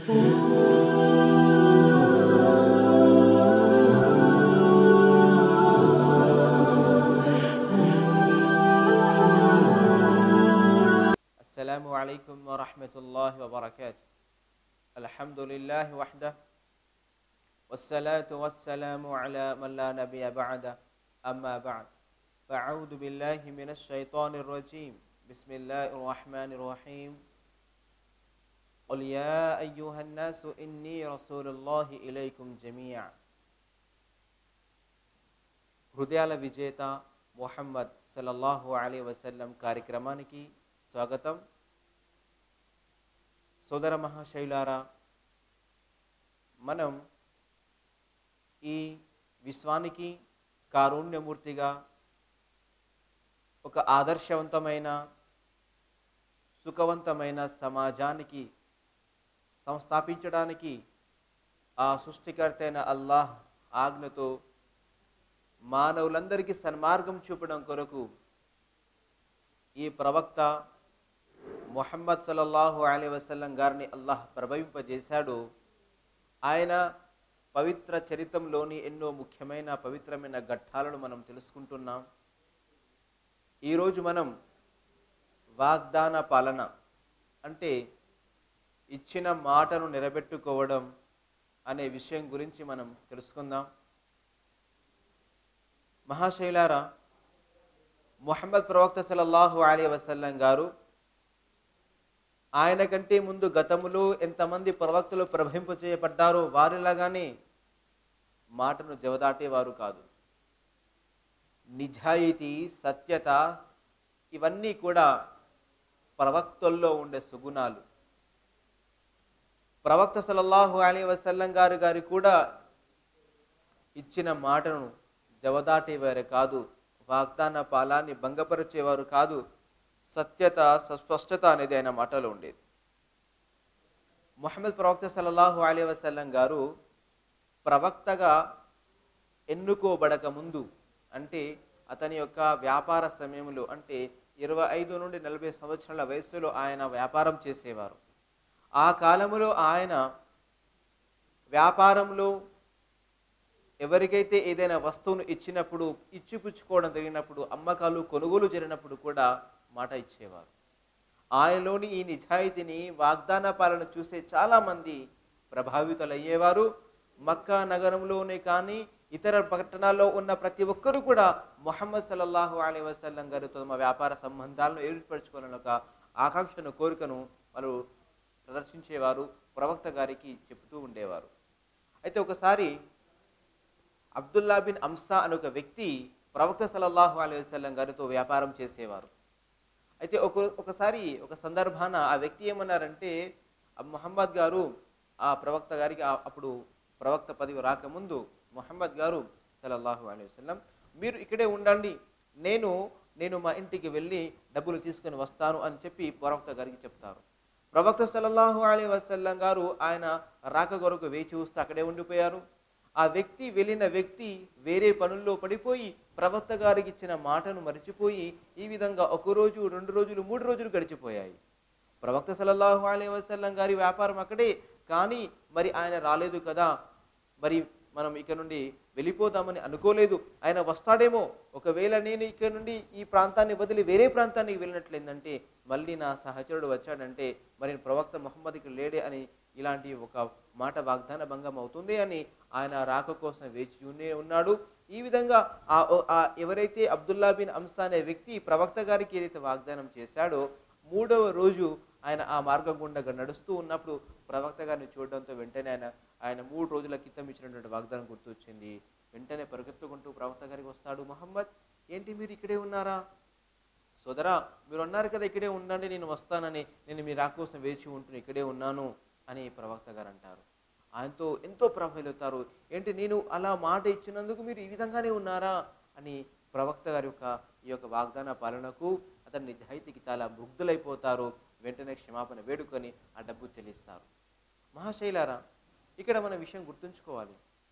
السلام عليكم ورحمة الله وبركاته الحمد لله وحده والصلاة والسلام على من لا نبي بعده أما بعد فأعوذ بالله من الشيطان الرجيم بسم الله الرحمن الرحيم قل يا أيها الناس إني رسول الله إليكم جميعا హృదయాల విజేత మొహమ్మద్ సల్లల్లాహు అలీ వసల్లం కార్యక్రమానికి స్వాగతం సోదర మహాశైలారా మనం ఈ విశ్వానికి కారుణ్యమూర్తిగా ఒక ఆదర్శవంతమైన సుఖవంతమైన సమాజానికి సంస్థాపించడానికి ఆ సృష్టికర్త అయిన అల్లాహ్ ఆజ్ఞతో మానవులందరికీ సన్మార్గం చూపడం కొరకు ఈ ప్రవక్త మొహమ్మద్ సల్లల్లాహు అలీ వసల్లం గారిని అల్లాహ్ ప్రభవింపజేశాడు ఆయన పవిత్ర చరిత్రంలోని ఎన్నో ముఖ్యమైన పవిత్రమైన ఘట్టాలను మనం తెలుసుకుంటున్నాం ఈరోజు మనం వాగ్దాన పాలన అంటే ఇచ్చిన మాటను నిలబెట్టుకోవడం అనే విషయం గురించి మనం తెలుసుకుందాం మహాశైలారా ముహమ్మద్ ప్రవక్త సల్లల్లాహు అలీ వసల్లం గారు ఆయన కంటే ముందు గతములో ఎంతమంది ప్రవక్తలు ప్రభింప చేయబడ్డారో వారిలాగానే మాటను జవదాటేవారు కాదు నిజాయితీ సత్యత ఇవన్నీ కూడా ప్రవక్తల్లో ఉండే సుగుణాలు ప్రవక్త సల్లల్లాహు అలీ వసల్లం గారు గారి కూడా ఇచ్చిన మాటను జవదాటేవారు కాదు వాగ్దాన పాలాన్ని భంగపరిచేవారు కాదు సత్యత స్పష్టత అనేది ఆయన మాటలో ఉండేది మొహమ్మద్ ప్రవక్త సల్లల్లాహు అలీ వసల్లం గారు ప్రవక్తగా ఎన్నుకోబడక ముందు అంటే అతని యొక్క వ్యాపార సమయంలో అంటే ఇరవై ఐదు నుండి నలభై సంవత్సరాల వయస్సులో ఆయన వ్యాపారం చేసేవారు ఆ కాలంలో ఆయన వ్యాపారంలో ఎవరికైతే ఏదైనా వస్తువును ఇచ్చినప్పుడు ఇచ్చిపుచ్చుకోవడం జరిగినప్పుడు అమ్మకాలు కొనుగోలు జరిగినప్పుడు కూడా మాట ఇచ్చేవారు ఆయనలోని ఈ నిజాయితీని వాగ్దాన పాలన చూసే చాలామంది ప్రభావితులయ్యేవారు మక్కా నగరంలోనే కానీ ఇతర పట్టణాల్లో ఉన్న ప్రతి ఒక్కరూ కూడా మొహమ్మద్ సల్లల్లాహు అలీ వసల్లం గారితో తమ వ్యాపార సంబంధాలను ఏర్పరచుకోవాలని ఒక ఆకాంక్షను కోరికను వాళ్ళు ప్రదర్శించేవారు ప్రవక్త గారికి చెబుతూ ఉండేవారు అయితే ఒకసారి అబ్దుల్లా బిన్ అంసా అనే ఒక వ్యక్తి ప్రవక్త సల్లల్లాహు అలైహి వసల్లం గారితో వ్యాపారం చేసేవారు అయితే ఒక ఒకసారి ఒక సందర్భాన ఆ వ్యక్తి ఏమన్నారంటే మొహమ్మద్ గారు ఆ ప్రవక్త గారికి అప్పుడు ప్రవక్త పదవి రాకముందు మొహమ్మద్ గారు సల్లల్లాహు అలైహి వసల్లం మీరు ఇక్కడే ఉండండి నేను నేను మా ఇంటికి వెళ్ళి డబ్బులు తీసుకొని వస్తాను అని చెప్పి ప్రవక్త గారికి చెప్తారు ప్రవక్త సల్లల్లాహు అలైహి వసల్లం గారు ఆయన రాక కొరకు వేచి చూస్తే అక్కడే ఉండిపోయారు ఆ వ్యక్తి వెళ్ళిన వ్యక్తి వేరే పనుల్లో పడిపోయి ప్రవక్త గారికి ఇచ్చిన మాటను మర్చిపోయి ఈ విధంగా ఒక రోజు రెండు రోజులు మూడు రోజులు గడిచిపోయాయి ప్రవక్త సల్లల్లాహు అలైహి వసల్లం గారి వ్యాపారం అక్కడే కానీ మరి ఆయన రాలేదు కదా మరి మనం ఇక్కడ నుండి వెళ్ళిపోదామని అనుకోలేదు ఆయన వస్తాడేమో ఒకవేళ నేను ఇక్కడ నుండి ఈ ప్రాంతాన్ని వదిలి వేరే ప్రాంతానికి వెళ్ళినట్లేందంటే మళ్ళీ నా సహచరుడు వచ్చాడంటే మరి ప్రవక్త మొహమ్మద్ ఇక్కడ లేడే అని ఇలాంటి ఒక మాట వాగ్దాన భంగం అవుతుంది అని ఆయన రాక కోసం వేచి ఉన్నే ఉన్నాడు ఈ విధంగా ఆ ఆ ఎవరైతే అబ్దుల్లా బిన్ అంసా అనే వ్యక్తి ప్రవక్త గారికి ఏదైతే వాగ్దానం చేశాడో మూడవ రోజు ఆయన ఆ మార్గం గుండా నడుస్తూ ఉన్నప్పుడు ప్రవక్త గారిని చూడడంతో వెంటనే ఆయన ఆయన మూడు రోజుల క్రితం ఇచ్చినటువంటి వాగ్దానం గుర్తొచ్చింది వెంటనే పరిగెత్తుకుంటూ ప్రవక్త గారికి వస్తాడు మహమ్మద్ ఏంటి మీరు ఇక్కడే ఉన్నారా సోదరా మీరు అన్నారు కదా ఇక్కడే ఉండండి నేను వస్తానని నేను మీ రాక కోసం వేచి ఉంటుని ఇక్కడే ఉన్నాను అని ప్రవక్త గారు అంటారు ఆయనతో ఎంతో ప్రభావితారు ఏంటి నేను అలా మాట ఇచ్చినందుకు మీరు ఈ విధంగానే ఉన్నారా అని ప్రవక్త గారి యొక్క ఈ యొక్క వాగ్దాన పాలనకు అతని నిజాయితీకి చాలా ముగ్ధులైపోతారు వెంటనే క్షమాపణ వేడుకొని ఆ డబ్బు చెల్లిస్తారు మహాశైలారా ఇక్కడ మన విషయం గుర్తుంచుకోవాలి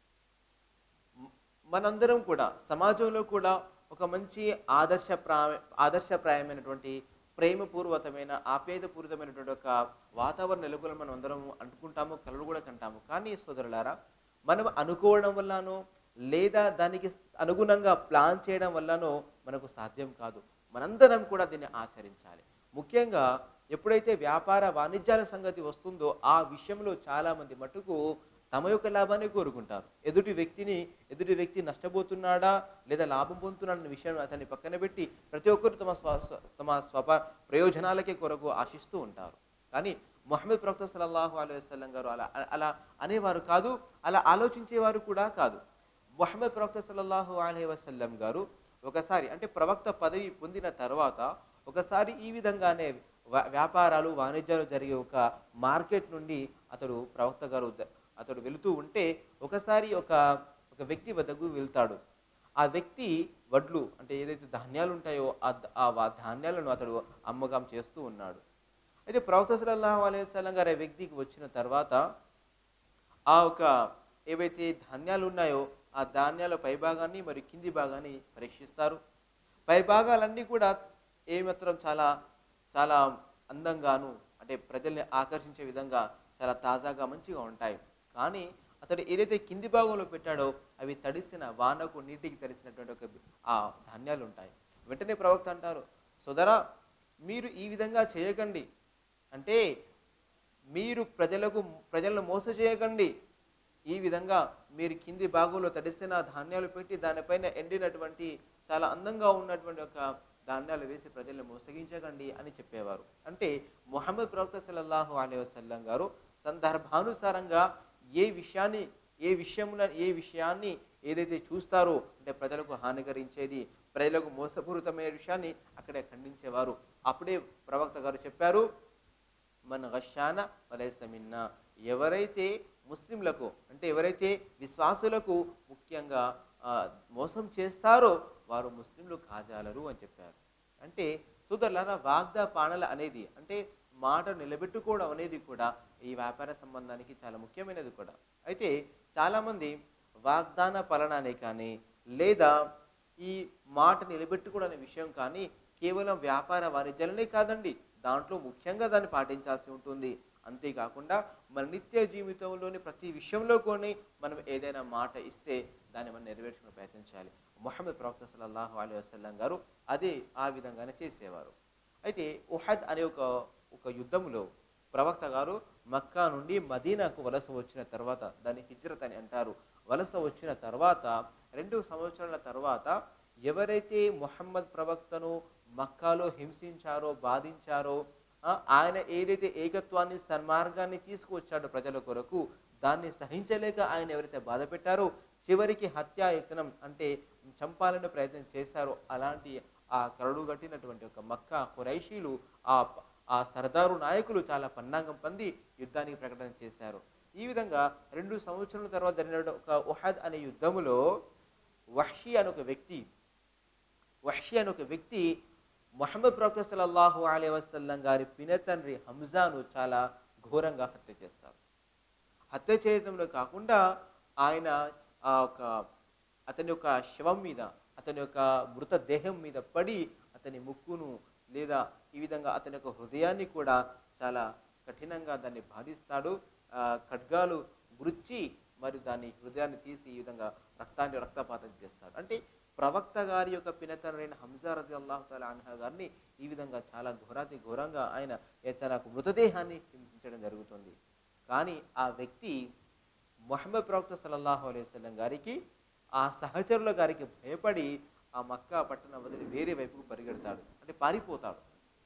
మ- మనందరం కూడా సమాజంలో కూడా ఒక మంచి ఆదర్శప్రాయ ఆదర్శప్రాయమైనటువంటి ప్రేమపూర్వకమైన ఆప్యాయతపూరితమైనటువంటి ఒక వాతావరణం నెలకొల్ని మనం అందరం అనుకుంటాము కలలు కూడా కంటాము కానీ సోదరులారా మనం అనుకోవడం వల్లనో లేదా దానికి అనుగుణంగా ప్లాన్ చేయడం వల్లనో మనకు సాధ్యం కాదు మనందరం కూడా దీన్ని ఆచరించాలి ముఖ్యంగా ఎప్పుడైతే వ్యాపార వాణిజ్యాల సంగతి వస్తుందో ఆ విషయంలో చాలా మంది మటుకు తమ యొక్క లాభాన్ని కోరుకుంటారు ఎదుటి వ్యక్తిని ఎదుటి వ్యక్తి నష్టపోతున్నాడా లేదా లాభం పొందుతున్నాడా అనే విషయం అతన్ని పక్కన పెట్టి ప్రతి ఒక్కరు తమ స్వ స్వ- తమ స్వప ప్రయోజనాలకే కొరకు ఆశిస్తూ ఉంటారు కానీ మొహమ్మద్ ప్రవక్త సల్లల్లాహు అలైహి వసల్లం గారు అలా అలా అనేవారు కాదు అలా ఆలోచించేవారు కూడా కాదు మొహమ్మద్ ప్రవక్త సల్లల్లాహు అలైహి వసల్లం గారు ఒకసారి అంటే ప్రవక్త పదవి పొందిన తర్వాత ఒకసారి ఈ విధంగానే వా- వ్యాపారాలు వాణిజ్యాలు జరిగే ఒక మార్కెట్ నుండి అతడు ప్రవక్త గారు ద- అతడు వెళుతూ ఉంటే ఒకసారి ఒక ఒక వ్యక్తి వద్దకు వెళ్తాడు ఆ వ్యక్తి వడ్లు అంటే ఏదైతే ధాన్యాలు ఉంటాయో ఆ ద- ఆ వా- ధాన్యాలను అతడు అమ్మకం చేస్తూ ఉన్నాడు అయితే ప్రవక్త సల్లల్లాహు అలైహి వసల్లం గారు ఆ వ్యక్తికి వచ్చిన తర్వాత ఆ ఒక ఏవైతే ధాన్యాలు ఉన్నాయో ఆ ధాన్యాల పై భాగాన్ని మరియు కింది భాగాన్ని పరీక్షిస్తారు పై భాగాలన్నీ కూడా ఏమాత్రం చాలా చాలా అందంగాను అంటే ప్రజల్ని ఆకర్షించే విధంగా చాలా తాజాగా మంచిగా ఉంటాయి కానీ అతడు ఏదైతే కింది భాగంలో పెట్టాడో అవి తడిసిన వానకు నీటికి తడిసినటువంటి ఒక ఆ ధాన్యాలు ఉంటాయి వెంటనే ప్రవక్త అంటారు సోదరా మీరు ఈ విధంగా చేయకండి అంటే మీరు ప్రజలకు ప్రజలను మోస చేయకండి ఈ విధంగా మీరు కింది భాగంలో తడిసిన ధాన్యాలు పెట్టి దానిపైన ఎండినటువంటి చాలా అందంగా ఉన్నటువంటి ఒక ధాన్యాలు వేసి ప్రజల్ని మోసగించకండి అని చెప్పేవారు అంటే మొహమ్మద్ ప్రవక్త సల్లల్లాహు అలైహి వసల్లం గారు సందర్భానుసారంగా ఏ విషయాన్ని ఏ విషయముల ఏ విషయాన్ని ఏదైతే చూస్తారో అంటే ప్రజలకు హానికరించేది ప్రజలకు మోసపూరితమైన విషయాన్ని అక్కడే ఖండించేవారు అప్పుడే ప్రవక్త గారు చెప్పారు మన గషాన వలైసమిన్నా ఎవరైతే ముస్లింలకు అంటే ఎవరైతే విశ్వాసులకు ముఖ్యంగా ఆ, మోసం చేస్తారో వారు ముస్లింలు కాజాలరు అని చెప్పారు అంటే సుదర్లారా వాగ్దా పాణల అనేది అంటే మాట నిలబెట్టుకోవడం అనేది కూడా ఈ వ్యాపార సంబంధానికి చాలా ముఖ్యమైనది కూడా అయితే చాలామంది వాగ్దాన పాలన అనే కానీ లేదా ఈ మాట నిలబెట్టుకోవడం అనే విషయం కానీ కేవలం వ్యాపార వాణిజ్యాలనే కాదండి దాంట్లో ముఖ్యంగా దాన్ని పాటించాల్సి ఉంటుంది అంతేకాకుండా మన నిత్య జీవితంలోని ప్రతి విషయంలో కొని మనం ఏదైనా మాట ఇస్తే దాన్ని మనం నెరవేర్చుకునే ప్రయత్నం చేయాలి మొహమ్మద్ ప్రవక్త సల్లల్లాహు అలైహి వసల్లం గారు అదే ఆ విధంగానే చేసేవారు అయితే ఉహద్ అనే ఒక ఒక యుద్ధంలో ప్రవక్త గారు మక్కా నుండి మదీనాకు వలస వచ్చిన తర్వాత దాన్ని హిజ్రత్ అని అంటారు వలస వచ్చిన తర్వాత రెండు సంవత్సరాల తర్వాత ఎవరైతే ముహమ్మద్ ప్రవక్తను మక్కాలో హింసించారో బాధించారో ఆ, ఆయన ఏదైతే ఏకత్వాన్ని సన్మార్గాన్ని తీసుకువచ్చాడో ప్రజల కొరకు దాన్ని సహించలేక ఆయన ఎవరైతే బాధ పెట్టారో చివరికి హత్యాయత్నం అంటే చంపాలనే ప్రయత్నం చేశారో అలాంటి ఆ కరడు కట్టినటువంటి ఒక మక్కా ఖురైషీలు ఆ ఆ సర్దారు నాయకులు చాలా పన్నాగం పొంది యుద్ధానికి ప్రకటన చేశారు ఈ విధంగా రెండు సంవత్సరాల తర్వాత జరిగిన ఒక ఉహద్ అనే యుద్ధములో వహ్షి అనే ఒక వ్యక్తి వహ్షి అనే ఒక వ్యక్తి మొహమ్మద్ ప్రవక్త సల్లల్లాహు అలైహి వసల్లం గారి పినతండ్రి హంజాను చాలా ఘోరంగా హత్య చేస్తారు హత్య చేయడంలో కాకుండా ఆయన ఆ ఒక అతని యొక్క శవం మీద అతని యొక్క మృతదేహం మీద పడి అతని ముక్కును లేదా ఈ విధంగా అతని యొక్క హృదయాన్ని కూడా చాలా కఠినంగా దాన్ని బాధిస్తాడు ఆ, ఖడ్గాలు గుర్చి మరి దాని హృదయాన్ని తీసి ఈ విధంగా రక్తాన్ని రక్తపాతం చేస్తాడు అంటే ప్రవక్త గారి యొక్క పినతనైన హంజా రది అల్లాహు తాలా అన్హా గారిని ఈ విధంగా చాలా ఘోరాతి ఘోరంగా ఆయన తన మృతదేహాన్ని హింసించడం జరుగుతుంది కానీ ఆ వ్యక్తి మొహమ్మద్ ప్రవక్త సల్లల్లాహు అలైహి వసల్లం గారికి ఆ సహచరుల గారికి భయపడి ఆ మక్కా పట్టణం వదిలి వేరే వైపుకు పరిగెడతాడు అంటే పారిపోతాడు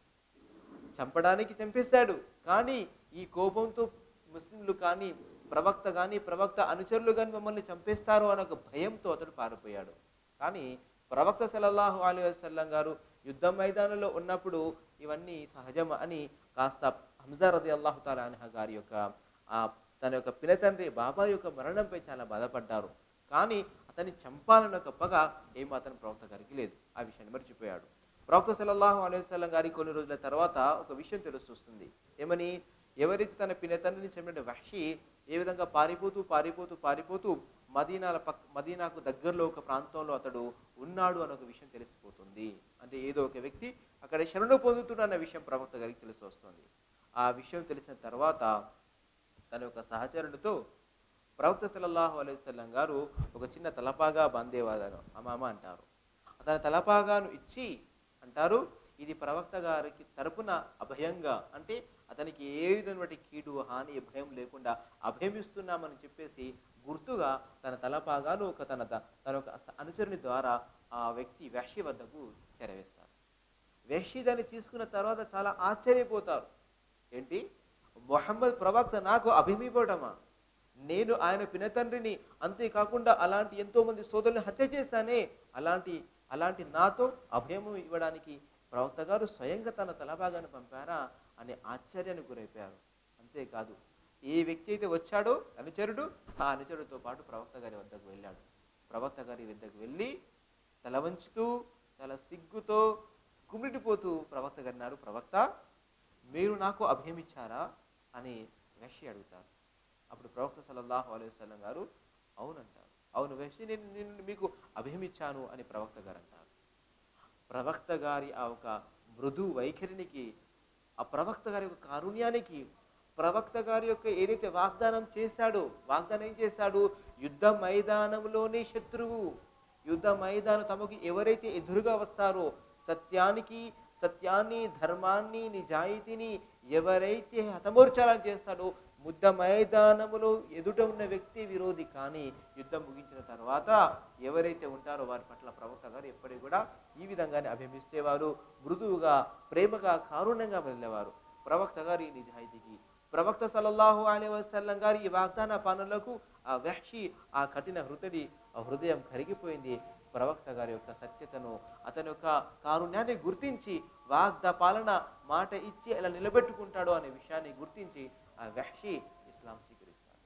చంపడానికి చంపేశాడు కానీ ఈ కోపంతో ముస్లింలు కానీ ప్రవక్త కానీ ప్రవక్త అనుచరులు కానీ మమ్మల్ని చంపేస్తారు అనే ఒక భయంతో అతడు పారిపోయాడు కానీ ప్రవక్త సల్లల్లాహు అలైహి వసల్లం గారు యుద్ధ మైదానంలో ఉన్నప్పుడు ఇవన్నీ సహజం అని కాస్త హంజా రది అల్లాహు తాలా అన్హ గారి యొక్క ఆ తన యొక్క పినతండ్రి బాబా యొక్క మరణంపై చాలా బాధపడ్డారు కానీ అతన్ని చంపాలన్న ఒక పగ ఏమాత్రం ప్రవక్త గారికి లేదు ఆ విషయాన్ని మర్చిపోయాడు ప్రవక్త సల్లల్లాహు అలైహి వసల్లం గారి కొన్ని రోజుల తర్వాత ఒక విషయం తెలుస్తొస్తుంది ఏమని ఎవరైతే తన పినతండ్రిని చంపిన వహషి ఏ విధంగా పారిపోతూ పారిపోతూ పారిపోతూ మదీనాల పక్ మదీనాకు దగ్గరలో ఒక ప్రాంతంలో అతడు ఉన్నాడు అన్న ఒక విషయం తెలిసిపోతుంది అంటే ఏదో ఒక వ్యక్తి అక్కడ శరణు పొందుతున్న అన్న విషయం ప్రవక్త గారికి తెలిసి వస్తుంది ఆ విషయం తెలిసిన తర్వాత తన యొక్క సహచరుడితో ప్రవక్త సల్లల్లాహు అలైహి వసల్లం గారు ఒక చిన్న తలపాగా బందేవాదను అమామ అంటారు అతని తలపాగాను ఇచ్చి అంటారు ఇది ప్రవక్త గారికి తరపున అభయంగా అంటే అతనికి ఏ విధమైనటువంటి కీడు హాని భయం లేకుండా అభయమిస్తున్నామని చెప్పేసి గుర్తుగా తన తలపాగాను ఒక తన ద- తన ఒక స- అనుచరుని ద్వారా ఆ వ్యక్తి వ్యాషి వద్దకు చేరవేస్తారు వేషి దాన్ని తీసుకున్న తర్వాత చాలా ఆశ్చర్యపోతారు ఏంటి మొహమ్మద్ ప్రవక్త నాకు అభిమివ్వడమా నేను ఆయన పినతండ్రిని అంతేకాకుండా అలాంటి ఎంతో మంది సోదరుని హత్య చేశానే అలాంటి అలాంటి నాతో అభయము ఇవ్వడానికి ప్రవక్త గారు స్వయంగా తన తలభాగాన్ని పంపారా అనే ఆశ్చర్యానికి గురైపోయారు అంతేకాదు ఏ వ్యక్తి అయితే వచ్చాడో అనుచరుడు ఆ అనుచరుడితో పాటు ప్రవక్త గారి వద్దకు వెళ్ళాడు ప్రవక్త గారి వద్దకు వెళ్ళి తల వంచుతూ చాలా సిగ్గుతో కుమిడిపోతూ ప్రవక్త గారు అన్నారు ప్రవక్త మీరు నాకు అభయమిచ్చారా అని వెషి అడుగుతారు అప్పుడు ప్రవక్త సల్లల్లాహు అలైహి వసల్లం గారు అవునంటారు అవును వెషి నేను నేను మీకు అభయమిచ్చాను అని ప్రవక్త గారు అంటారు ప్రవక్త గారి ఆ ఒక మృదు వైఖరినికి ఆ ప్రవక్త గారి యొక్క కారుణ్యానికి ప్రవక్త గారి యొక్క ఏదైతే వాగ్దానం చేశాడో వాగ్దానం ఏం చేశాడు యుద్ధ మైదానంలోనే శత్రువు యుద్ధ మైదానం తమకు ఎవరైతే ఎదురుగా వస్తారో సత్యానికి సత్యాన్ని ధర్మాన్ని నిజాయితీని ఎవరైతే హతమూర్చాలని చేస్తాడో ముద్ద మైదానములో ఎదుట ఉన్న వ్యక్తి విరోధి కానీ యుద్ధం ముగించిన తర్వాత ఎవరైతే ఉంటారో వారి పట్ల ప్రవక్త గారు ఎప్పటికీ కూడా ఈ విధంగానే అభిమిస్తేవారు మృదువుగా ప్రేమగా కారుణ్యంగా వెళ్ళేవారు ప్రవక్త గారి నిజాయితీకి ప్రవక్త సల్లల్లాహు అలైహి వసల్లం గారి ఈ వాగ్దాన పనులకు ఆ వహ్షి ఆ కఠిన హృదయ ఆ హృదయం కరిగిపోయింది ప్రవక్త గారి యొక్క సత్యతను అతని యొక్క కారుణ్యాన్ని గుర్తించి వాగ్ద పాలన మాట ఇచ్చి ఎలా నిలబెట్టుకుంటాడో అనే విషయాన్ని గుర్తించి ఆ వహ్షి ఇస్లాం స్వీకరిస్తాడు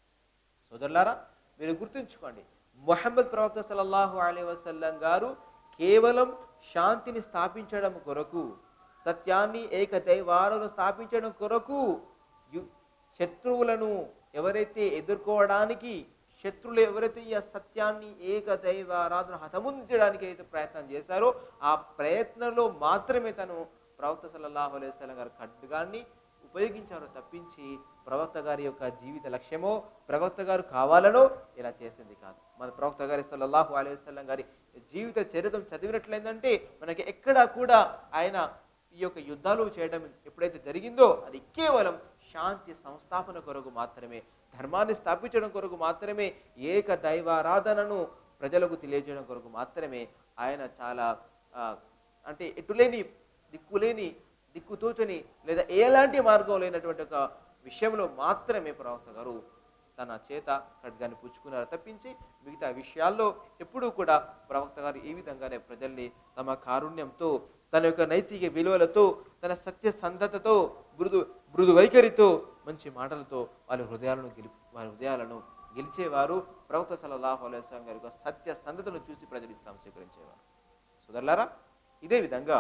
సోదరులారా మీరు గుర్తుంచుకోండి మొహమ్మద్ ప్రవక్త సల్లల్లాహు అలైహి వసల్లం గారు కేవలం శాంతిని స్థాపించడం కొరకు సత్యాన్ని ఏకదైవాలను స్థాపించడం కొరకు యు- శత్రువులను ఎవరైతే ఎదుర్కోవడానికి శత్రువులు ఎవరైతే ఈ సత్యాన్ని ఏకదైవ ఆరాధన హతముంచడానికి అయితే ప్రయత్నం చేశారో ఆ ప్రయత్నంలో మాత్రమే తను ప్రవక్త సల్లల్లాహు అలైహి వసల్లం గారి ఖడ్గాన్ని ఉపయోగించారో తప్పించి ప్రవక్త గారి యొక్క జీవిత లక్ష్యమో ప్రవక్త గారు కావాలనో ఇలా చేసింది కాదు మన ప్రవక్త గారి సల్లల్లాహు అలైహి వసల్లం గారి జీవిత చరిత్ర చదివినట్లయిందంటే మనకి ఎక్కడా కూడా ఆయన ఈ యొక్క యుద్ధాలు చేయడం ఎప్పుడైతే జరిగిందో అది కేవలం శాంతి సంస్థాపన కొరకు మాత్రమే ధర్మాన్ని స్థాపించడం కొరకు మాత్రమే ఏక దైవారాధనను ప్రజలకు తెలియజేయడం కొరకు మాత్రమే ఆయన చాలా ఆ, అంటే ఎటులేని దిక్కులేని దిక్కుతోచని లేదా ఎలాంటి మార్గం లేనటువంటి ఒక విషయంలో మాత్రమే ప్రవక్త గారు తన చేత ఖడ్గాన్ని పుచ్చుకున్నారు తప్పించి మిగతా విషయాల్లో ఎప్పుడూ కూడా ప్రవక్త గారు ఈ విధంగానే ప్రజల్ని తమ కారుణ్యంతో తన యొక్క నైతిక విలువలతో తన సత్యసంధతతో మృదు మృదు వైఖరితో మంచి మాటలతో వాళ్ళ హృదయాలను గెలి వారి హృదయాలను గెలిచేవారు ప్రవక్త సల్లల్లాహు అలైహి వసల్లం గారి యొక్క సత్యసంధతను చూసి ప్రజలు ఇస్లాం స్వీకరించేవారు సోదరులారా ఇదే విధంగా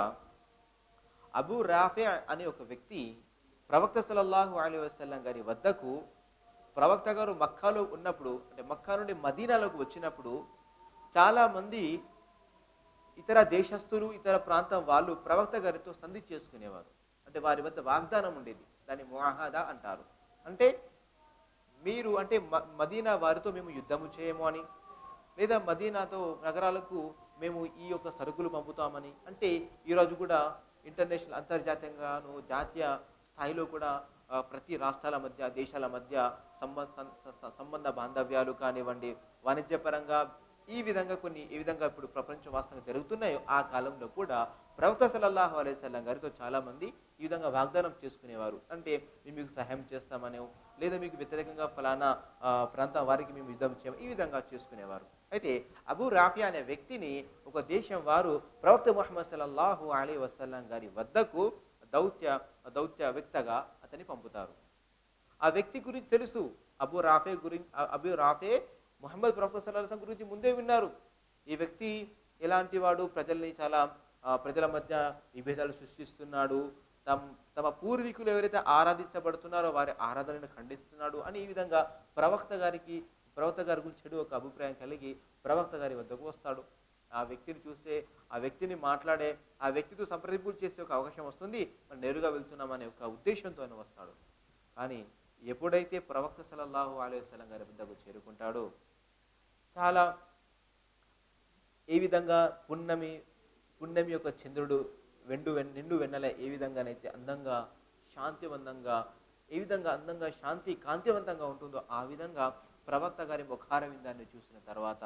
అబూ రాఫే అనే ఒక వ్యక్తి ప్రవక్త సల్లల్లాహు అలైహి వసల్లం గారి వద్దకు ప్రవక్త గారు మక్కాలో ఉన్నప్పుడు అంటే మక్కా నుండి మదీనాలోకి వచ్చినప్పుడు చాలా మంది ఇతర దేశస్తులు ఇతర ప్రాంతం వాళ్ళు ప్రవక్త గారితో సంధి చేసుకునేవారు అంటే వారి వద్ద వాగ్దానం ఉండేది దాన్ని ముహాదా అంటారు అంటే మీరు అంటే మ- మదీనా వారితో మేము యుద్ధము చేయము అని లేదా మదీనాతో నగరాలకు మేము ఈ యొక్క సరుకులు పంపుతామని అంటే ఈరోజు కూడా ఇంటర్నేషనల్ అంతర్జాతీయంగాను జాతీయ స్థాయిలో కూడా ఆ, ప్రతి రాష్ట్రాల మధ్య దేశాల మధ్య సంబంధ సం- స- సంబంధ బాంధవ్యాలు కానివ్వండి వాణిజ్యపరంగా ఈ విధంగా కొన్ని ఏ విధంగా ఇప్పుడు ప్రపంచ వాస్తవంగా జరుగుతున్నాయో ఆ కాలంలో కూడా ప్రవక్త సల్లల్లాహు అలైహి వసల్లం గారితో చాలా మంది ఈ విధంగా వాగ్దానం చేసుకునేవారు అంటే మేము మీకు సహాయం చేస్తామనో లేదా మీకు వ్యతిరేకంగా ఫలానా ఆ, ప్రాంతం వారికి మేము యుద్ధం చేయము ఈ విధంగా చేసుకునేవారు అయితే అబూ రాఫియా అనే వ్యక్తిని ఒక దేశం వారు ప్రవక్త ముహమ్మద్ సల్లల్లాహు అలీ వసల్లం గారి వద్దకు దౌత్య దౌత్య వ్యక్తగా అతన్ని పంపుతారు ఆ వ్యక్తి గురించి తెలుసు అబూ రాఫే గురించి అబూ రాఫే ముహమ్మద్ ప్రవక్త సల్లాహం గురించి ముందే విన్నారు ఈ వ్యక్తి ఎలాంటి వాడు ప్రజల్ని చాలా ఆ, ప్రజల మధ్య విభేదాలు సృష్టిస్తున్నాడు తమ తమ పూర్వీకులు ఎవరైతే ఆరాధించబడుతున్నారో వారి ఆరాధనను ఖండిస్తున్నాడు అని ఈ విధంగా ప్రవక్త గారికి ప్రవక్త గారి గురించి చెడు ఒక అభిప్రాయం కలిగి ప్రవక్త గారి వద్దకు వస్తాడు ఆ వ్యక్తిని చూస్తే ఆ వ్యక్తిని మాట్లాడే ఆ వ్యక్తితో సంప్రదింపులు చేసే ఒక అవకాశం వస్తుంది మనం నేరుగా వెళ్తున్నామనే ఒక ఉద్దేశంతో ఆయన వస్తాడు కానీ ఎప్పుడైతే ప్రవక్త సల్లల్లాహు అలైహి వసల్లం గారి వద్దకు చేరుకుంటాడో చాలా ఏ విధంగా పున్నమి పున్నమి యొక్క చంద్రుడు వెండు వెన్ నిండు వెన్నెల ఏ విధంగానైతే అందంగా శాంతివంతంగా ఏ విధంగా అందంగా శాంతి కాంతివంతంగా ఉంటుందో ఆ విధంగా ప్రవక్త గారి ముఖార విందాన్ని చూసిన తర్వాత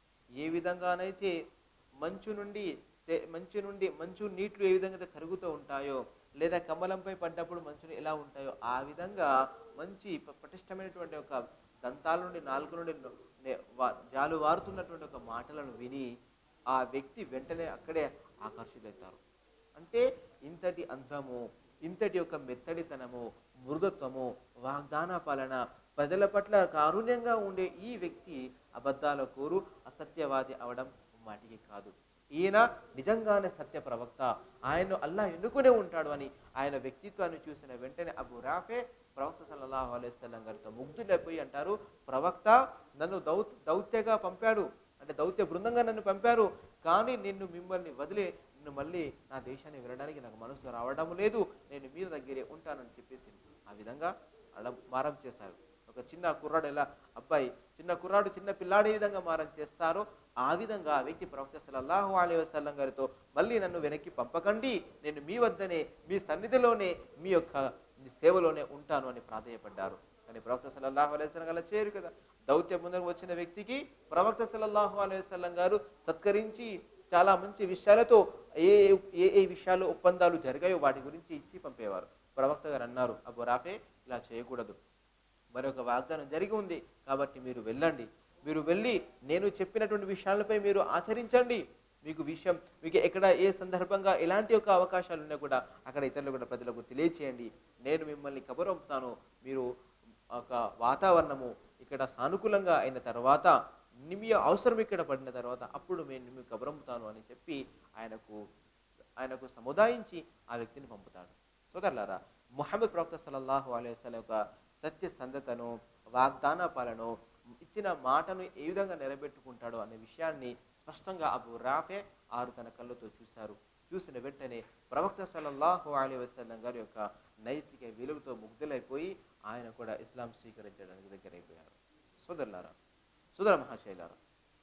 ఏ విధంగానైతే మంచు నుండి తే- మంచు నుండి మంచు నీళ్లు ఏ విధంగా అయితే కరుగుతూ ఉంటాయో లేదా కమలంపై పడ్డప్పుడు మంచులు ఎలా ఉంటాయో ఆ విధంగా మంచి ప- పటిష్టమైనటువంటి ఒక దంతాల నుండి నాలుగు నుండి ను- నే- వా- జాలు వారుతున్నటువంటి ఒక మాటలను విని ఆ వ్యక్తి వెంటనే అక్కడే ఆకర్షితులవుతారు అంటే ఇంతటి అందము ఇంతటి యొక్క మెత్తడితనము మృదుత్వము వాగ్దాన పాలన ప్రజల పట్ల కారుణ్యంగా ఉండే ఈ వ్యక్తి అబద్ధాల కోరు అసత్యవాది అవడం మాటికి కాదు ఈయన నిజంగానే సత్య ప్రవక్త ఆయన్ను అల్లా ఎన్నుకునే ఉంటాడు అని ఆయన వ్యక్తిత్వాన్ని చూసిన వెంటనే అబు రాఫే ప్రవక్త సల్లల్లాహు అలైహి వసల్లం గారితో ముగ్ధులైపోయి అంటారు ప్రవక్త నన్ను దౌ దౌత్యగా పంపాడు అంటే దౌత్య బృందంగా నన్ను పంపారు కానీ నిన్ను మిమ్మల్ని వదిలే నిన్ను మళ్ళీ నా దేశాన్ని వెళ్ళడానికి నాకు మనసు రావడం లేదు నేను మీ దగ్గరే ఉంటానని చెప్పేసి ఆ విధంగా అడం మారం చేశారు ఒక చిన్న కుర్రాడు ఎలా అబ్బాయి చిన్న కుర్రాడు చిన్న పిల్లాడు ఏ విధంగా మారం చేస్తారో ఆ విధంగా ఆ వ్యక్తి ప్రవక్త సల్లల్లాహు అలైహి వసల్లం గారితో మళ్ళీ నన్ను వెనక్కి పంపకండి నేను మీ వద్దనే మీ సన్నిధిలోనే మీ యొక్క మీ సేవలోనే ఉంటాను అని ప్రాధేయపడ్డారు కానీ ప్రవక్త సల్లల్లాహు అలైహి వసల్లం గారు చేరు కదా దౌత్యం ముందుకు వచ్చిన వ్యక్తికి ప్రవక్త సల్లల్లాహు అలైహి వసల్లం గారు సత్కరించి చాలా మంచి విషయాలతో ఏ ఏ ఏ విషయాలు ఒప్పందాలు జరిగాయో వాటి గురించి ఇచ్చి పంపేవారు ప్రవక్త గారు అన్నారు అబ్బో రాఫే ఇలా చేయకూడదు మరొక వాగ్దానం జరిగి ఉంది కాబట్టి మీరు వెళ్ళండి మీరు వెళ్ళి నేను చెప్పినటువంటి విషయాలపై మీరు ఆచరించండి మీకు విషయం మీకు ఎక్కడ ఏ సందర్భంగా ఎలాంటి ఒక అవకాశాలు ఉన్నా కూడా అక్కడ ఇతరులు కూడా ప్రజలకు తెలియచేయండి నేను మిమ్మల్ని కబురంపుతాను మీరు ఒక వాతావరణము ఇక్కడ సానుకూలంగా అయిన తర్వాత ని- మీ అవసరం ఇక్కడ పడిన తర్వాత అప్పుడు నేను మీకు కబురంపుతాను అని చెప్పి ఆయనకు ఆయనకు సముదాయించి ఆ వ్యక్తిని పంపుతాడు సోదరులారా ముహమ్మద్ ప్రవక్త సల్లల్లాహు అలైహి వసల్లం యొక్క సత్యసంధతను వాగ్దాన పాలను ఇచ్చిన మాటను ఏ విధంగా నిలబెట్టుకుంటాడో అనే విషయాన్ని స్పష్టంగా అబు రాఫే ఆరు తన కళ్ళతో చూశారు చూసిన వెంటనే ప్రవక్త సల్లల్లాహు అలైహి వసల్లం గారి యొక్క నైతిక విలువతో ముగ్ధులైపోయి ఆయన కూడా ఇస్లాం స్వీకరించడానికి దగ్గరైపోయారు సోదరులారా సోదర మహాశైలారా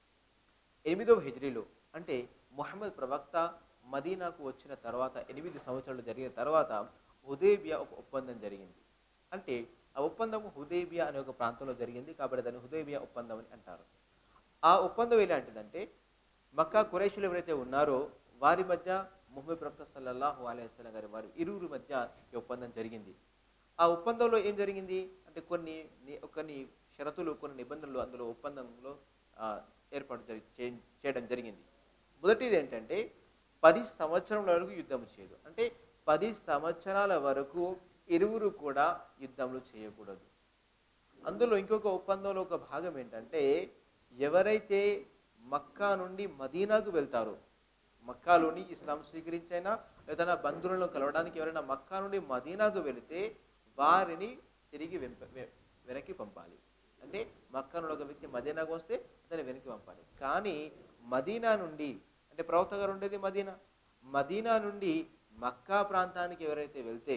ఎనిమిదవ హిజ్రీలో అంటే ముహమ్మద్ ప్రవక్త మదీనాకు వచ్చిన తర్వాత ఎనిమిది సంవత్సరాలు జరిగిన తర్వాత హుదేబియా ఒక ఒప్పందం జరిగింది అంటే ఆ ఒప్పందం హుదేబియా అనే ఒక ప్రాంతంలో జరిగింది కాబట్టి దాన్ని హుదేబియా ఒప్పందం అని అంటారు ఆ ఒప్పందం ఎలాంటిదంటే మక్కా కురైషులు ఎవరైతే ఉన్నారో వారి మధ్య ముహమ్మద్ ప్రవక్త సల్లల్లాహు అలైహి వసల్లం గారి వారి ఇరువురి మధ్య ఈ ఒప్పందం జరిగింది ఆ ఒప్పందంలో ఏం జరిగింది అంటే కొన్ని ని- కొన్ని షరతులు కొన్ని నిబంధనలు అందులో ఒప్పందంలో ఆ, ఏర్పాటు జరి చే- చేయడం జరిగింది మొదటిది ఏంటంటే పది సంవత్సరాల వరకు యుద్ధం చేయదు అంటే పది సంవత్సరాల వరకు ఇరువురు కూడా యుద్ధములు చేయకూడదు అందులో ఇంకొక ఒప్పందంలో ఒక భాగం ఏంటంటే ఎవరైతే మక్కా నుండి మదీనాకు వెళ్తారో మక్కాలోని ఇస్లాం స్వీకరించైనా లేదా తన బంధువులను కలవడానికి ఎవరైనా మక్కా నుండి మదీనాకు వెళితే వారిని తిరిగి వెంప వె- వెనక్కి పంపాలి అంటే మక్కా నుండి ఒక వ్యక్తి మదీనాకు వస్తే అతన్ని వెనక్కి పంపాలి కానీ మదీనా నుండి అంటే ప్రవక్త గారు ఉండేది మదీనా మదీనా నుండి మక్కా ప్రాంతానికి ఎవరైతే వెళ్తే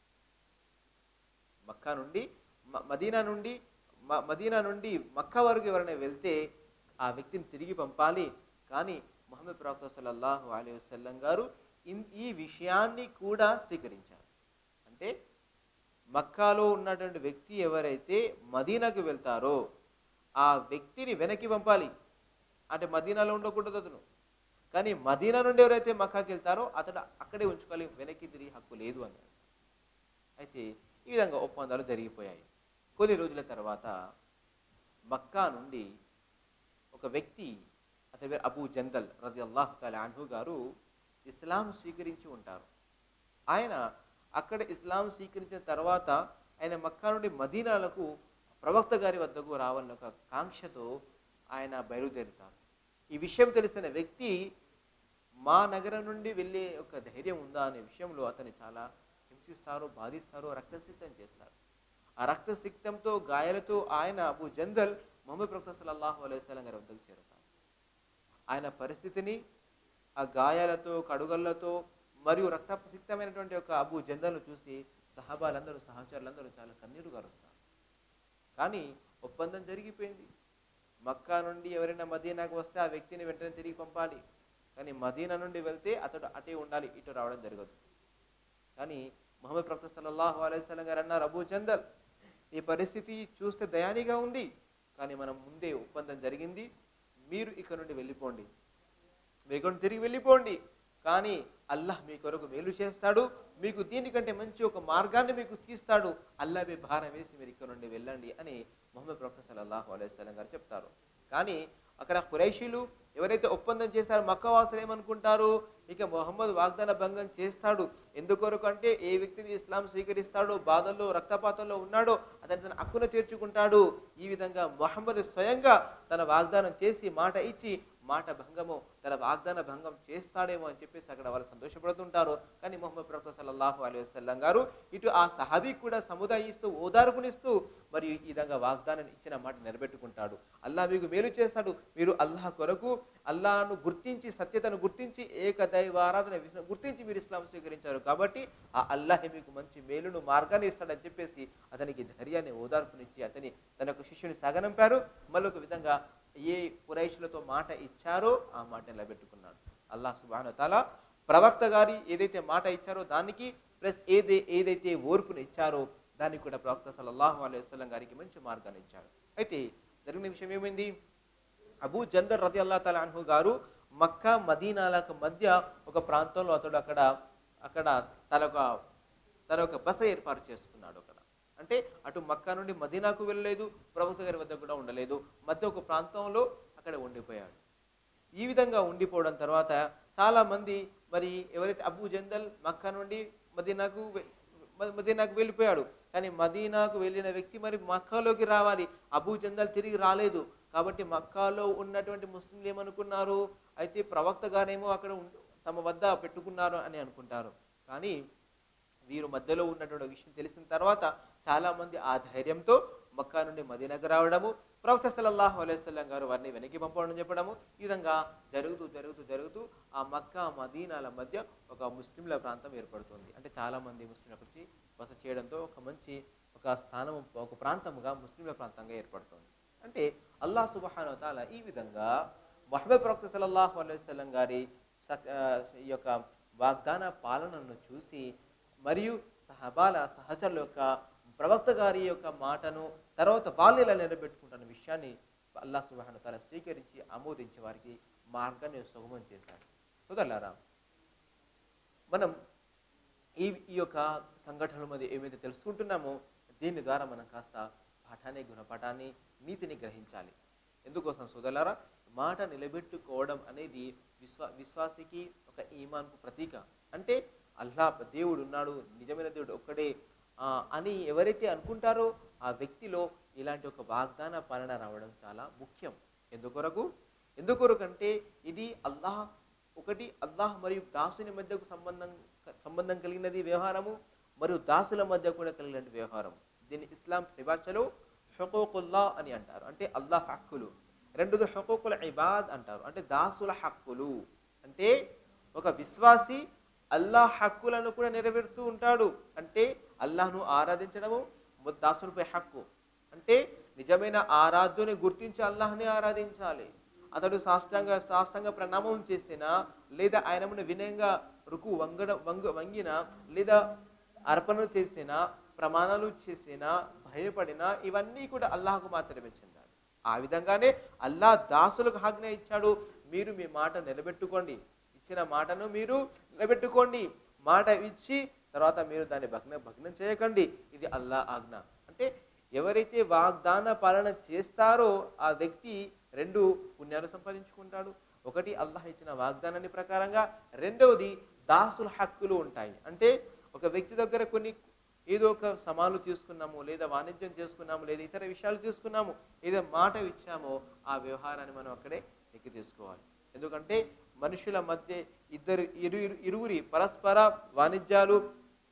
మక్కా నుండి మ- మదీనా నుండి మ- మదీనా నుండి మక్కా వరకు ఎవరైనా వెళ్తే ఆ వ్యక్తిని తిరిగి పంపాలి కానీ ముహమ్మద్ ప్రవక్త సల్లల్లాహు అలైహి వసల్లం గారు ఇన్- ఈ విషయాన్ని కూడా స్వీకరించారు అంటే మక్కాలో ఉన్నటువంటి వ్యక్తి ఎవరైతే మదీనాకు వెళ్తారో ఆ వ్యక్తిని వెనక్కి పంపాలి అంటే మదీనాలో ఉండకూడదు అతను కానీ మదీనా నుండి ఎవరైతే మక్కాకి వెళ్తారో అతడు అక్కడే ఉంచుకోవాలి వెనక్కి తిరిగి హక్కు లేదు అన్నాడు అయితే ఈ విధంగా ఒప్పందాలు జరిగిపోయాయి కొన్ని రోజుల తర్వాత మక్కా నుండి ఒక వ్యక్తి అతని పేరు అబూ జందల్ రజి అల్లాహ్ అన్హు గారు ఇస్లాం స్వీకరించి ఉంటారు ఆయన అక్కడ ఇస్లాం స్వీకరించిన తర్వాత ఆయన మక్కా నుండి మదీనాలకు ప్రవక్త గారి వద్దకు రావాలని ఒక కాంక్షతో ఆయన బయలుదేరుతారు ఈ విషయం తెలిసిన వ్యక్తి మా నగరం నుండి వెళ్ళే ఒక ధైర్యం ఉందా అనే విషయంలో అతను చాలా హింసిస్తారో బాధిస్తారో రక్తసిక్తం చేస్తారు ఆ రక్తసిక్తంతో గాయాలతో ఆయన అబు జందల్ మొహమ్మద్ ప్రవక్త సల్లల్లాహు అలైహి వసల్లం గారి వద్దకు చేరుతారు ఆయన పరిస్థితిని ఆ గాయాలతో కడుగళ్లతో మరియు రక్తసిక్తమైనటువంటి ఒక అబు జందల్ను చూసి సహాబాలందరూ సహచరులందరూ చాలా కన్నీరు గారుస్తారు కానీ ఒప్పందం జరిగిపోయింది మక్కా నుండి ఎవరైనా మదీనాకు వస్తే ఆ వ్యక్తిని వెంటనే తిరిగి పంపాలి కానీ మదీనా నుండి వెళ్తే అతడు అటే ఉండాలి ఇటు రావడం జరగదు కానీ మొహమ్మద్ ప్రవక్త సల్లల్లాహు అలైహి వసల్లం గారు అన్నారు అబూ చందల్ ఈ పరిస్థితి చూస్తే దయానిగా ఉంది కానీ మనం ముందే ఒప్పందం జరిగింది మీరు ఇక్కడ నుండి వెళ్ళిపోండి మీరు ఇక్కడ నుండి తిరిగి వెళ్ళిపోండి కానీ అల్లాహ్ మీ కొరకు మేలు చేస్తాడు మీకు దీనికంటే మంచి ఒక మార్గాన్ని మీకు తీస్తాడు అల్లాహ్ మీ భారం వేసి మీరు ఇక్కడ నుండి వెళ్ళండి అని మొహమ్మద్ ప్రొఫెసర్ సల్లల్లాహు అలైహి వసల్లం గారు చెప్తారు కానీ అక్కడ ఖురైషీలు ఎవరైతే ఒప్పందం చేశారో మక్కవాసులు ఏమనుకుంటారు ఇక మొహమ్మద్ వాగ్దాన భంగం చేస్తాడు ఎందుకొరకు అంటే ఏ వ్యక్తిని ఇస్లాం స్వీకరిస్తాడో బాధల్లో రక్తపాతంలో ఉన్నాడో అతని తన హక్కును చేర్చుకుంటాడు ఈ విధంగా మొహమ్మద్ స్వయంగా తన వాగ్దానం చేసి మాట ఇచ్చి మాట భంగము తన వాగ్దాన భంగం చేస్తాడేమో అని చెప్పేసి అక్కడ వాళ్ళు సంతోషపడుతుంటారు కానీ మొహమ్మద్ ప్రవక్త సల్లల్లాహు అలైహి వసల్లం గారు ఇటు ఆ సహాబీ కూడా సముదాయిస్తూ ఓదార్పునిస్తూ మరియు ఈ విధంగా వాగ్దానం ఇచ్చిన మాట నిలబెట్టుకుంటాడు అల్లాహ్ మీకు మేలు చేస్తాడు మీరు అల్లాహ్ కొరకు అల్లాహను గుర్తించి సత్యతను గుర్తించి ఏకదైవ ఆరాధన విషయం గుర్తించి మీరు ఇస్లాం స్వీకరించారు కాబట్టి ఆ అల్లాహ్ మీకు మంచి మేలును మార్గాన్ని ఇస్తాడని చెప్పేసి అతనికి ధైర్యాన్ని ఓదార్పునిచ్చి అతని తన యొక్క శిష్యుని సగనంపారు మళ్ళీ ఒక విధంగా ఏ కురైషులతో మాట ఇచ్చారో ఆ మాట నిలబెట్టుకున్నాడు అల్లాహ్ సుబాను తాలా ప్రవక్త గారి ఏదైతే మాట ఇచ్చారో దానికి ప్లస్ ఏదే ఏదైతే ఓర్పును ఇచ్చారో దానికి కూడా ప్రవక్త సల్లల్లాహు అలైహి వసల్లం గారికి మంచి మార్గాన్ని ఇచ్చాడు అయితే జరిగిన విషయం ఏమైంది అబూ జందర్ రది అల్లా తల అన్హు గారు మక్కా మదీనాలకు మధ్య ఒక ప్రాంతంలో అతడు అక్కడ అక్కడ తన ఒక తన ఒక బస ఏర్పాటు చేసుకున్నాడు అక్కడ అంటే అటు మక్కా నుండి మదీనాకు వెళ్ళలేదు ప్రవక్త గారి వద్ద కూడా ఉండలేదు మధ్య ఒక ప్రాంతంలో అక్కడ ఉండిపోయాడు ఈ విధంగా ఉండిపోవడం తర్వాత చాలా మంది మరి ఎవరైతే అబూ జందల్ మక్కా నుండి మదీనాకు వె- మ- మదీనాకు వెళ్ళిపోయాడు కానీ మదీనాకు వెళ్ళిన వ్యక్తి మరి మక్కాలోకి రావాలి అబూ జందల్ తిరిగి రాలేదు కాబట్టి మక్కాలో ఉన్నటువంటి ముస్లింలు ఏమనుకున్నారు అయితే ప్రవక్త గారేమో అక్కడ ఉం- తమ వద్ద పెట్టుకున్నారు అని అనుకుంటారు కానీ వీరు మధ్యలో ఉన్నటువంటి విషయం తెలిసిన తర్వాత చాలా మంది ఆ ధైర్యంతో మక్కా నుండి మదీనాకు రావడము ప్రవక్త సల్లల్లాహు అలైహి వసల్లం గారు వారిని వెనక్కి పంపడం చెప్పడము ఈ విధంగా జరుగుతూ జరుగుతూ జరుగుతూ ఆ మక్కా మదీనాల మధ్య ఒక ముస్లింల ప్రాంతం ఏర్పడుతుంది అంటే చాలా మంది ముస్లింల వచ్చి బస చేయడంతో ఒక మంచి ఒక స్థానం ఒక ప్రాంతముగా ముస్లింల ప్రాంతంగా ఏర్పడుతుంది అంటే అల్లాహ్ సుబహాను తాలా ఈ విధంగా మహబూబ్ ప్రవక్త సల్లల్లాహు అలైహి వసల్లం గారి సక్- ఆ, ఈ యొక్క వాగ్దాన పాలనను చూసి మరియు సహబాల సహచరుల యొక్క ప్రవక్త గారి యొక్క మాటను తర్వాత వాళ్ళు ఇలా నిలబెట్టుకుంటున్న విషయాన్ని అల్లాహ్ సుబాహన తాల స్వీకరించి ఆమోదించి వారికి మార్గాన్ని సుగమం చేశాడు సోదరులారా మనం ఈ ఈ యొక్క సంఘటనల మీద ఏమైతే తెలుసుకుంటున్నామో దీని ద్వారా మనం కాస్త పాఠాన్ని గుణపాఠాన్ని నీతిని గ్రహించాలి ఎందుకోసం సోదరులారా మాట నిలబెట్టుకోవడం అనేది విశ్వా విశ్వాసికి ఒక ఈమాన్కు ప్రతీక అంటే అల్లా దేవుడు ఉన్నాడు నిజమైన దేవుడు ఒక్కడే ఆ, అని ఎవరైతే అనుకుంటారో ఆ వ్యక్తిలో ఇలాంటి ఒక వాగ్దాన పాలన రావడం చాలా ముఖ్యం ఎందుకొరకు ఎందుకొరకు అంటే ఇది అల్లాహ్ ఒకటి అల్లాహ్ మరియు దాసుని మధ్యకు సంబంధం సంబంధం కలిగినది వ్యవహారము మరియు దాసుల మధ్య కూడా కలిగిన వ్యవహారం దీన్ని ఇస్లాం పరిభాషలో హుకూకుల్లా అని అంటారు అంటే అల్లాహ్ హక్కులు రెండోది హుకూకుల్ ఇబాద్ అంటారు అంటే దాసుల హక్కులు అంటే ఒక విశ్వాసి అల్లాహ్ హక్కులను కూడా నెరవేరుతూ ఉంటాడు అంటే అల్లాహ్ను ఆరాధించడము ము- దాసునిపై హక్కు అంటే నిజమైన ఆరాధ్యుని గుర్తించి అల్లాహ్ని ఆరాధించాలి అతడు సాష్టాంగ సాష్టాంగ ప్రణామం చేసినా లేదా ఆయన ముందు వినయంగా రుకు వంగడం వంగ వంగిన లేదా అర్పణ చేసిన ప్రమాణాలు చేసిన భయపడిన ఇవన్నీ కూడా అల్లాహకు మాత్రమే చెందాలి ఆ విధంగానే అల్లాహ్ దాసులకు ఆజ్ఞ ఇచ్చాడు మీరు మీ మాట నిలబెట్టుకోండి ఇచ్చిన మాటను మీరు నిలబెట్టుకోండి మాట ఇచ్చి తర్వాత మీరు దాన్ని భగ్న భగ్నం చేయకండి ఇది అల్లా ఆజ్ఞ అంటే ఎవరైతే వాగ్దాన పాలన చేస్తారో ఆ వ్యక్తి రెండు పుణ్యాలు సంపాదించుకుంటాడు ఒకటి అల్లాహ్ ఇచ్చిన వాగ్దానాన్ని ప్రకారంగా రెండవది దాసుల హక్కులు ఉంటాయి అంటే ఒక వ్యక్తి దగ్గర కొన్ని ఏదో ఒక సమాలు తీసుకున్నాము లేదా వాణిజ్యం చేసుకున్నాము లేదా ఇతర విషయాలు తీసుకున్నాము ఏదో మాట ఇచ్చామో ఆ వ్యవహారాన్ని మనం అక్కడే ఎక్కి తీసుకోవాలి ఎందుకంటే మనుషుల మధ్య ఇద్దరు ఇరు ఇరు- ఇరువురి పరస్పర వాణిజ్యాలు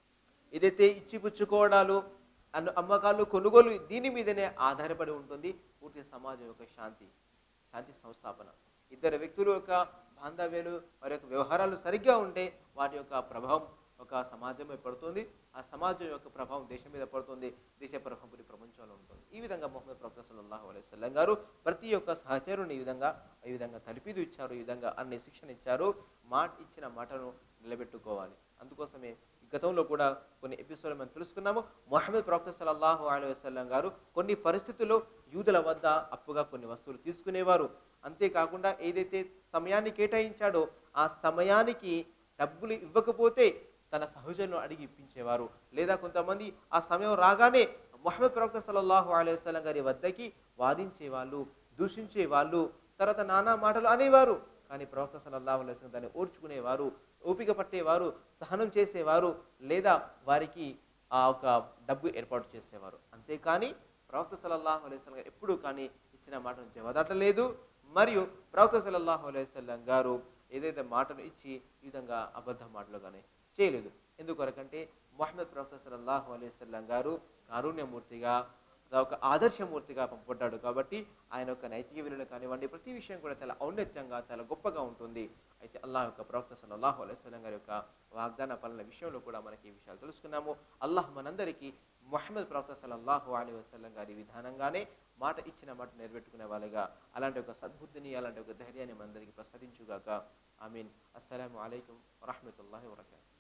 ఏదైతే ఇచ్చిపుచ్చుకోవడాలు అన్న అమ్మకాలు కొనుగోలు దీని మీదనే ఆధారపడి ఉంటుంది పూర్తి సమాజం యొక్క శాంతి శాంతి సంస్థాపన ఇద్దరు వ్యక్తుల యొక్క బాంధవ్యాలు వారి యొక్క వ్యవహారాలు సరిగ్గా ఉంటే వాటి యొక్క ప్రభావం ఒక సమాజం మీద పడుతుంది ఆ సమాజం యొక్క ప్రభావం దేశం మీద పడుతుంది దేశ ప్రభావం పూర్తి ప్రపంచంలో ఉంటుంది ఈ విధంగా మొహమ్మద్ ప్రవక్త సల్లల్లాహు అలైహి వసల్లం గారు ప్రతి ఒక్క సహచరుని ఈ విధంగా ఈ విధంగా తలిపిదు ఇచ్చారు ఈ విధంగా అన్ని శిక్షణ ఇచ్చారు మాట ఇచ్చిన మాటను నిలబెట్టుకోవాలి అందుకోసమే గతంలో కూడా కొన్ని ఎపిసోడ్ మనం తెలుసుకున్నాము మొహమ్మద్ ప్రవక్త సల్లల్లాహు అలైహి వసల్లం గారు కొన్ని పరిస్థితుల్లో యూదుల వద్ద అప్పుగా కొన్ని వస్తువులు తీసుకునేవారు అంతేకాకుండా ఏదైతే సమయాన్ని కేటాయించాడో ఆ సమయానికి డబ్బులు ఇవ్వకపోతే తన సహజను అడిగి ఇప్పించేవారు లేదా కొంతమంది ఆ సమయం రాగానే మొహమ్మద్ ప్రవక్త సల్లల్లాహు అలైహి వసల్లం గారి వద్దకి వాదించే వాళ్ళు దూషించే వాళ్ళు తర్వాత నానా మాటలు అనేవారు కానీ ప్రవక్త సల్లల్లాహు అలైహి వసల్లం దాన్ని ఓర్చుకునేవారు ఓపిక పట్టేవారు సహనం చేసేవారు లేదా వారికి ఆ ఒక డబ్బు ఏర్పాటు చేసేవారు అంతేకాని ప్రవక్త సల్లల్లాహు అలైహి వసల్లం గారు ఎప్పుడూ కానీ ఇచ్చిన మాటను జవదాటలేదు మరియు ప్రవక్త సల్లల్లాహు అలైహి వసల్లం గారు ఏదైతే మాటను ఇచ్చి ఈ విధంగా అబద్ధ మాటలు కానీ చేయలేదు ఎందుకొరకంటే మొహమ్మద్ ప్రవక్త సల్లల్లాహు అలైహి వసల్లం గారు కారుణ్యమూర్తిగా ఒక ఆదర్శమూర్తిగా పంపబడ్డాడు కాబట్టి ఆయన యొక్క నైతిక విలువలు కానివ్వండి ప్రతి విషయం కూడా చాలా ఔన్నత్యంగా చాలా గొప్పగా ఉంటుంది అయితే అల్లాహ్ యొక్క ప్రవక్త సల్లల్లాహు అలైహి వసల్లం గారి యొక్క వాగ్దాన పాలన విషయంలో కూడా మనకి ఈ విషయాలు తెలుసుకున్నాము అల్లాహ్ మనందరికీ మొహమ్మద్ ప్రవక్త సల్లల్లాహు అలైహి వసల్లం గారి విధానంగానే మాట ఇచ్చిన మాట నిలబెట్టుకునే వాళ్ళగా అలాంటి ఒక సద్బుద్ధిని అలాంటి ఒక ధైర్యాన్ని మనందరికీ ప్రసాదించుగాక ఐ మీన్ అస్సలం అయికం వరహమూల వరకాతు